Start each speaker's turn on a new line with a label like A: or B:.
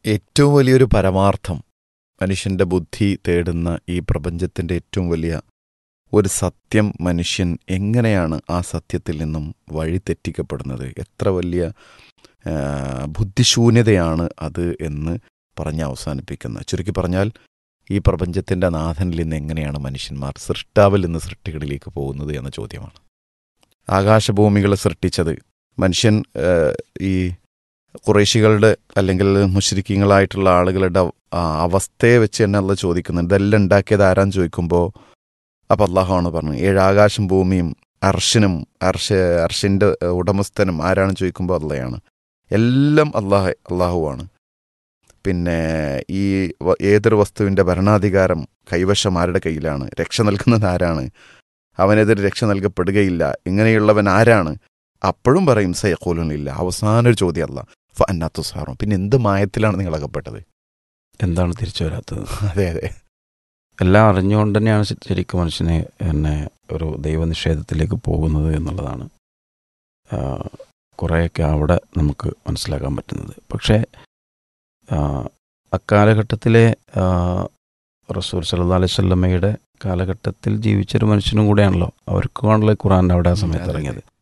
A: ഏറ്റവും വലിയൊരു പരമാർത്ഥം മനുഷ്യന്റെ ബുദ്ധി തേടുന്ന ഈ പ്രപഞ്ചത്തിന്റെ ഏറ്റവും വലിയ ഒരു സത്യം മനുഷ്യൻ എങ്ങനെയാണ് ആ സത്യത്തിൽ നിന്നും വഴിതെറ്റിക്കപ്പെടുന്നത് എത്ര വലിയ ആ, ബുദ്ധിശൂന്യതയാണ് അത് എന്ന് പറഞ്ഞ് അവസാനിപ്പിക്കുന്ന ചുരുക്കി പറഞ്ഞാൽ ഈ പ്രപഞ്ചത്തിന്റെ നാഥനിൽ നിന്ന് എങ്ങനെയാണ് മനുഷ്യന്മാർ സൃഷ്ടാവിൽ നിന്ന് സൃഷ്ടികളിലേക്ക് പോകുന്നത് എന്ന ചോദ്യമാണ് ആകാശഭൂമികളെ സൃഷ്ടിച്ചത് മനുഷ്യൻ ആ, ഈ കുറേശികളുടെ അല്ലെങ്കിൽ മുഷരിക്കങ്ങളായിട്ടുള്ള ആളുകളുടെ ആ, അവസ്ഥയെ വെച്ച് തന്നെ അല്ല ചോദിക്കുന്നുണ്ട് ഇതെല്ലാം ഉണ്ടാക്കിയത് ആരാന്ന് ചോദിക്കുമ്പോൾ അപ്പം അള്ളാഹുവാണ് പറഞ്ഞത് ഏഴ് ആകാശം ഭൂമിയും അർഷനും അർഷ അർഷിൻ്റെ ഉടമസ്ഥനും ആരാണെന്ന് ചോദിക്കുമ്പോൾ അള്ളയാണ് എല്ലാം അള്ളാഹ് അള്ളാഹുവാണ് പിന്നെ ഈ വ- ഏതൊരു വസ്തുവിൻ്റെ ഭരണാധികാരം കൈവശം ആരുടെ കയ്യിലാണ് രക്ഷ നൽകുന്നത് ആരാണ് അവനെതിരെ രക്ഷ നൽകപ്പെടുകയില്ല ഇങ്ങനെയുള്ളവൻ ആരാണ് അപ്പോഴും പറയും സയക്കോലനില്ല അവസാന ഒരു ചോദ്യം അല്ല ഫന്നത്തു സാറും പിന്നെ എന്ത് മായത്തിലാണ് നിങ്ങൾ അകപ്പെട്ടത്
B: എന്താണ് തിരിച്ചു വരാത്തത്
A: അതെ അതെ
B: എല്ലാം അറിഞ്ഞുകൊണ്ട് തന്നെയാണ് ശ- ശരിക്കും മനുഷ്യനെ എന്നെ ഒരു ദൈവനിഷേധത്തിലേക്ക് പോകുന്നത് എന്നുള്ളതാണ് ആ, കുറേയൊക്കെ അവിടെ നമുക്ക് മനസ്സിലാക്കാൻ പറ്റുന്നത് പക്ഷേ ആ, അക്കാലഘട്ടത്തിലെ ആ, റസൂൽ സല്ലല്ലാഹു അലൈഹി വസല്ലമയുടെ കാലഘട്ടത്തിൽ ജീവിച്ചൊരു മനുഷ്യനും കൂടെയാണല്ലോ അവർക്കാണല്ലോ ഖുറാൻ അവിടെ ആ സമയത്ത്
A: അതെ, അതെ.
B: ഇറങ്ങിയത്